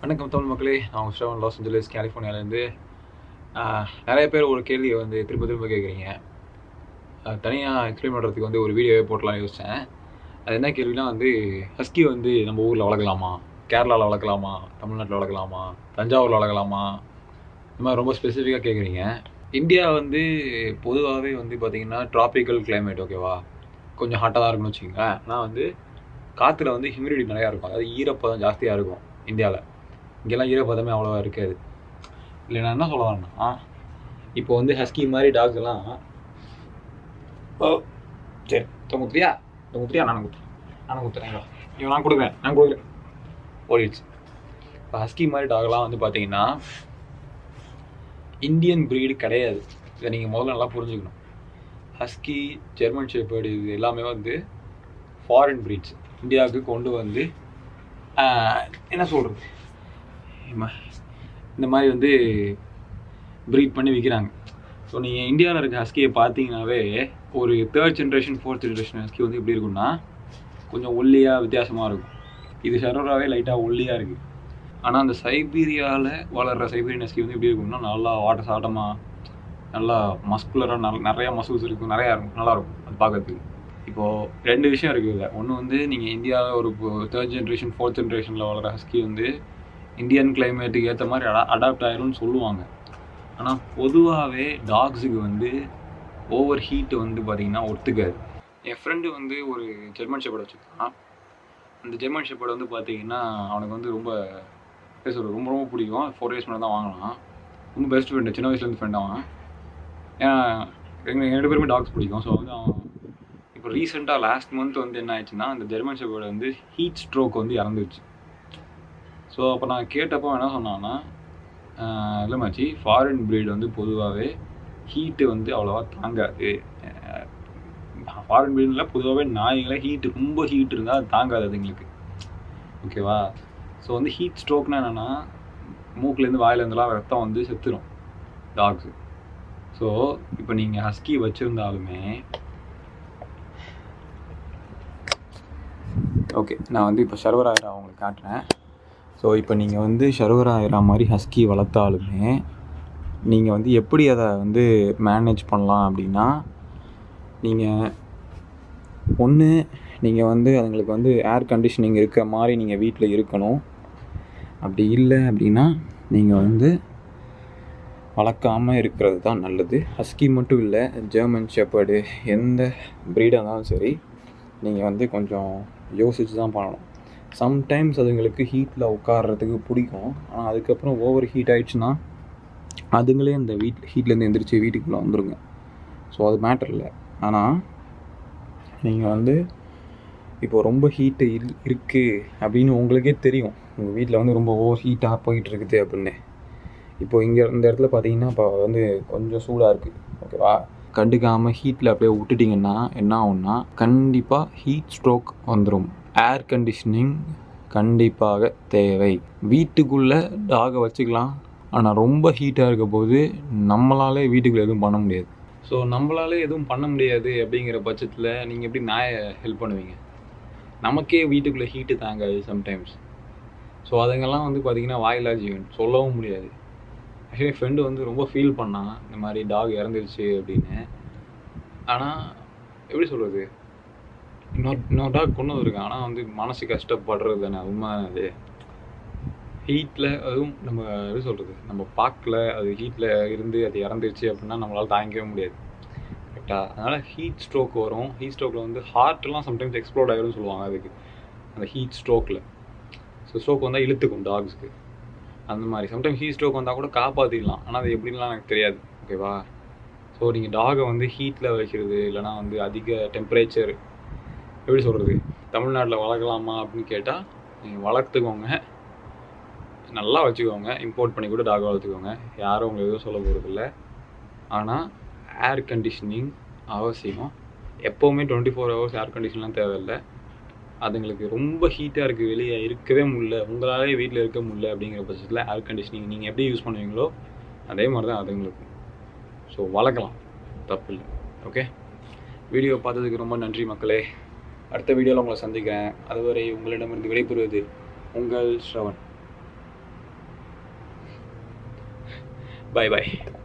வணக்கம் தமிழ் மக்களே நான் ஸ்ரவன் லாஸ் ஏஞ்சலஸ் கலிஃபோர்னியாலேருந்து நிறைய பேர் ஒரு கேள்வியை வந்து திரும்ப திரும்ப கேட்குறீங்க தனியாக எக்ஸ்பிளைன் பண்ணுறதுக்கு வந்து ஒரு வீடியோவே போட்டலாம் யோசித்தேன் அது என்ன கேள்வினா வந்து ஹஸ்கி வந்து நம்ம ஊரில் வளர்க்கலாமா கேரளாவில் வளர்க்கலாமா தமிழ்நாட்டில் வளர்க்கலாமா தஞ்சாவூரில் வளர்க்கலாமா இந்த மாதிரி ரொம்ப ஸ்பெசிஃபிக்காக கேட்குறீங்க இந்தியா வந்து பொதுவாகவே வந்து பார்த்திங்கன்னா ட்ராபிக்கல் climate ஓகேவா கொஞ்சம் ஹாட்டாக தான் இருக்கும்னு வச்சுக்கோங்க ஆனால் வந்து காற்றுல வந்து ஹியூமிடிட்டி நிறையா இருக்கும் அதாவது ஈரப்பதம் ஜாஸ்தியாக இருக்கும் இந்தியாவில் இங்கெல்லாம் ஈரப்பதமே அவ்வளோவா இருக்காது இல்லை நான் என்ன சொல்ல வரேன்னா இப்போ வந்து ஹஸ்கி மாதிரி டாக்ஸ் எல்லாம் ஓ சரி தொங்குத்திரியா தொங்குத்திரியா நான் குத்துறேன் நான் குத்துறேன் இவன் நான் கொடுக்குறேன் நான் கொடுக்குறேன் ஓடிடுச்சு இப்போ ஹஸ்கி மாதிரி டாக்லாம் வந்து பார்த்தீங்கன்னா இந்தியன் breed கிடையாது இதை நீங்கள் முதல்ல நல்லா புரிஞ்சுக்கணும் ஹஸ்கி ஜெர்மன் ஷெப்பர்டு இது எல்லாமே வந்து ஃபாரின் breeds இந்தியாவுக்கு கொண்டு வந்து ஆஹ், என்ன சொல்கிறது இந்த மாதிரி வந்து ப்ரீட் பண்ணி விற்கிறாங்க ஸோ நீங்கள் இந்தியாவில் இருக்க ஹஸ்கியை பார்த்தீங்கன்னாவே ஒரு third generation fourth generation husky வந்து எப்படி இருக்கும்னா கொஞ்சம் ஒல்லியாக வித்தியாசமாக இருக்கும் இது ஷரோராவே லைட்டாக ஒல்லியாக இருக்குது ஆனால் அந்த சைபீரியாவில் வளர்கிற சைபீரியன் ஹஸ்கி வந்து எப்படி இருக்கும்னா நல்லா வாட்ட சாட்டமாக நல்லா மஸ்குலராக நல்ல நிறையா மசில்ஸ் இருக்கும் நிறையா இருக்கும் நல்லா இருக்கும் அது பார்க்கறதுக்கு இப்போது ரெண்டு விஷயம் இருக்குது இதில் ஒன்று வந்து நீங்கள் இந்தியாவில் ஒரு தேர்ட் ஜென்ரேஷன் ஃபோர்த் ஜென்ரேஷனில் வளர ஹஸ்கி வந்து இந்தியன் கிளைமேட்டுக்கு ஏற்ற மாதிரி அடா அடாப்ட் ஆயிரும்னு சொல்லுவாங்க ஆனால் பொதுவாகவே டாக்ஸுக்கு வந்து ஓவர் ஹீட் வந்து பார்த்திங்கன்னா ஒத்துக்காது என் ஃப்ரெண்டு வந்து ஒரு ஜெர்மன் ஷெப்பர்ட் வச்சுருக்கான் அந்த ஜெர்மன் ஷெப்பர்ட் வந்து பார்த்தீங்கன்னா அவனுக்கு வந்து ரொம்ப எப்படி சொல்றது, ரொம்ப ரொம்ப பிடிக்கும் ஃபோர் இயர்ஸ் முன்னாடி தான் வாங்கினான் ரொம்ப பெஸ்ட் ஃப்ரெண்டு சின்ன வயசுலேருந்து ஃப்ரெண்ட் அவன் ஏன்னா எங்கள் ரெண்டு பேருமே டாக்ஸ் பிடிக்கும் ஸோ வந்து அவன் இப்போ ரீசெண்டாக லாஸ்ட் மந்த் வந்து என்ன ஆயிடுச்சுன்னா அந்த ஜெர்மன் ஷெப்பர்டு வந்து ஹீட் ஸ்ட்ரோக் வந்து இறந்துருச்சு ஸோ அப்போ நான் கேட்டப்போ என்ன சொன்னான்னா ஆஹ் இல்லை மச்சி ஃபாரின் breed வந்து பொதுவாகவே ஹீட்டு வந்து அவ்வளோவா தாங்காது ஃபாரின் breedல பொதுவாகவே நாய்களே ஹீட்டு ரொம்ப ஹீட் இருந்தால் அது தாங்காது அதுங்களுக்கு ஓகேவா ஸோ வந்து ஹீட் ஸ்ட்ரோக்னா என்னென்னா மூக்குலேருந்து வாயிலேருந்துலாம் ரத்தம் வந்து செத்துரும் டாக்ஸு ஸோ இப்போ நீங்கள் ஹஸ்கி வச்சுருந்தாலுமே ஓகே நான் வந்து இப்போ சர்வர் ஆயிரா உங்களுக்கு காட்டுறேன் ஸோ இப்போ நீங்கள் வந்து சர்வர் ஆயிரா மாதிரி ஹஸ்கி வளர்த்தாலுமே நீங்கள் வந்து எப்படி அதை வந்து மேனேஜ் பண்ணலாம் அப்படின்னா நீங்கள் ஒன்று நீங்கள் வந்து அதுங்களுக்கு வந்து ஏர் கண்டிஷனிங் இருக்கிற மாதிரி நீங்கள் வீட்டில் இருக்கணும் அப்படி இல்லை அப்படின்னா நீங்கள் வந்து வளர்க்காமல் இருக்கிறது தான் நல்லது ஹஸ்கி மட்டும் இல்லை ஜெர்மன் ஷெப்பர்டு எந்த ப்ரீடாக இருந்தாலும் சரி நீங்கள் வந்து கொஞ்சம் யோசிச்சு தான் பண்ணணும் சம்டைம்ஸ் அதுங்களுக்கு ஹீட்டில் உட்கார்றதுக்கு பிடிக்கும் ஆனால் அதுக்கப்புறம் ஓவர் ஹீட் ஆயிடுச்சுன்னா அதுங்களே இந்த வீட் ஹீட்லேருந்து எந்திரிச்சு வீட்டுக்குள்ளே வந்துருங்க ஸோ அது மேட்டர் இல்லை ஆனால் நீங்கள் வந்து இப்போ ரொம்ப ஹீட்டு இல் இருக்குது அப்படின்னு உங்களுக்கே தெரியும் உங்கள் வீட்டில் வந்து ரொம்ப ஓவர் ஹீட்டாக போயிட்டு இருக்குது அப்படின்னு இப்போ இங்கே இந்த இடத்துல பார்த்தீங்கன்னா இப்போ வந்து கொஞ்சம் சூடாக இருக்குது ஓகேவா கண்டுக்காமல் ஹீட்டில் அப்படியே விட்டுட்டிங்கன்னா என்ன ஆகும்னா கண்டிப்பாக ஹீட் ஸ்ட்ரோக் வந்துடும் ஏர் கண்டிஷனிங் கண்டிப்பாக தேவை வீட்டுக்குள்ளே டாகை வச்சுக்கலாம் ஆனால் ரொம்ப ஹீட்டாக இருக்க போது நம்மளாலே வீட்டுக்குள்ளே எதுவும் பண்ண முடியாது ஸோ நம்மளாலே எதுவும் பண்ண முடியாது அப்படிங்கிற பட்சத்தில் நீங்கள் எப்படி நாயை ஹெல்ப் பண்ணுவீங்க நமக்கே வீட்டுக்குள்ளே ஹீட்டு தாங்காது சம்டைம்ஸ் ஸோ அதுங்கெல்லாம் வந்து பார்த்தீங்கன்னா வாயிலா ஜீவன் சொல்லவும் முடியாது ஆக்சுவலி ஃப்ரெண்டு வந்து ரொம்ப ஃபீல் பண்ணான் இந்த மாதிரி டாக் இறந்துருச்சு அப்படின்னு ஆனால் எப்படி சொல்கிறது இன்னொரு இன்னொரு டாக் கொண்டு வந்திருக்கான் ஆனால் வந்து மனசு கஷ்டப்படுறது தானே உண்மை தானே அது ஹீட்டில் அதுவும் நம்ம எப்படி சொல்கிறது நம்ம பார்க்கல அது ஹீட்டில் இருந்து அது இறந்துருச்சு அப்படின்னா நம்மளால் தாங்கிக்கவே முடியாது கரெக்டாக அதனால் ஹீட் ஸ்ட்ரோக் வரும் ஹீட் ஸ்ட்ரோக்கில் வந்து ஹார்ட்லாம் சம்டைம்ஸ் எக்ஸ்ப்ளோர்ட் ஆகிடும்னு சொல்லுவாங்க அதுக்கு அந்த ஹீட் ஸ்ட்ரோக்கில் ஸோ ஸ்ட்ரோக் வந்தால் இழுத்துக்கும் டாக்ஸ்க்கு அந்த மாதிரி சம்டைம்ஸ் ஹீட் ஸ்ட்ரோக் வந்தால் கூட காப்பாற்றிடலாம் ஆனால் அது எப்படின்லாம் எனக்கு தெரியாது ஓகேவா ஸோ நீங்கள் டாகை வந்து ஹீட்டில் வைக்கிறது இல்லைனா வந்து அதிக டெம்பரேச்சர் எப்படி சொல்கிறது தமிழ்நாட்டில் வளர்க்கலாமா அப்படின்னு கேட்டால் நீங்கள் வளர்த்துக்கோங்க நல்லா வச்சுக்கோங்க இம்போர்ட் பண்ணி கூட டாக் வளர்த்துக்கோங்க யாரும் உங்களுக்கு எதுவும் சொல்ல போகிறதில்ல ஆனால் ஏர் கண்டிஷனிங் அவசியம் எப்போவுமே டுவெண்ட்டி ஃபோர் ஹவர்ஸ் ஏர் கண்டிஷன்லாம் தேவையில்லை அதுங்களுக்கு ரொம்ப ஹீட்டாக இருக்குது வெளியே இருக்கவே முடியல உங்களாலே வீட்டில் இருக்க முடியல அப்படிங்கிற பட்சத்தில் ஏர் கண்டிஷனிங் நீங்கள் எப்படி யூஸ் பண்ணுவீங்களோ அதே மாதிரி தான் அதுங்களுக்கும் ஸோ வளர்க்கலாம் தப்பு இல்லை ஓகே வீடியோ பார்த்ததுக்கு ரொம்ப நன்றி மக்களே அடுத்த வீடியோவில் உங்களை சந்திக்கிறேன் அதுவரை உங்களிடமிருந்து விடைபெறுவது உங்கள் ஸ்ரவன் பை பாய்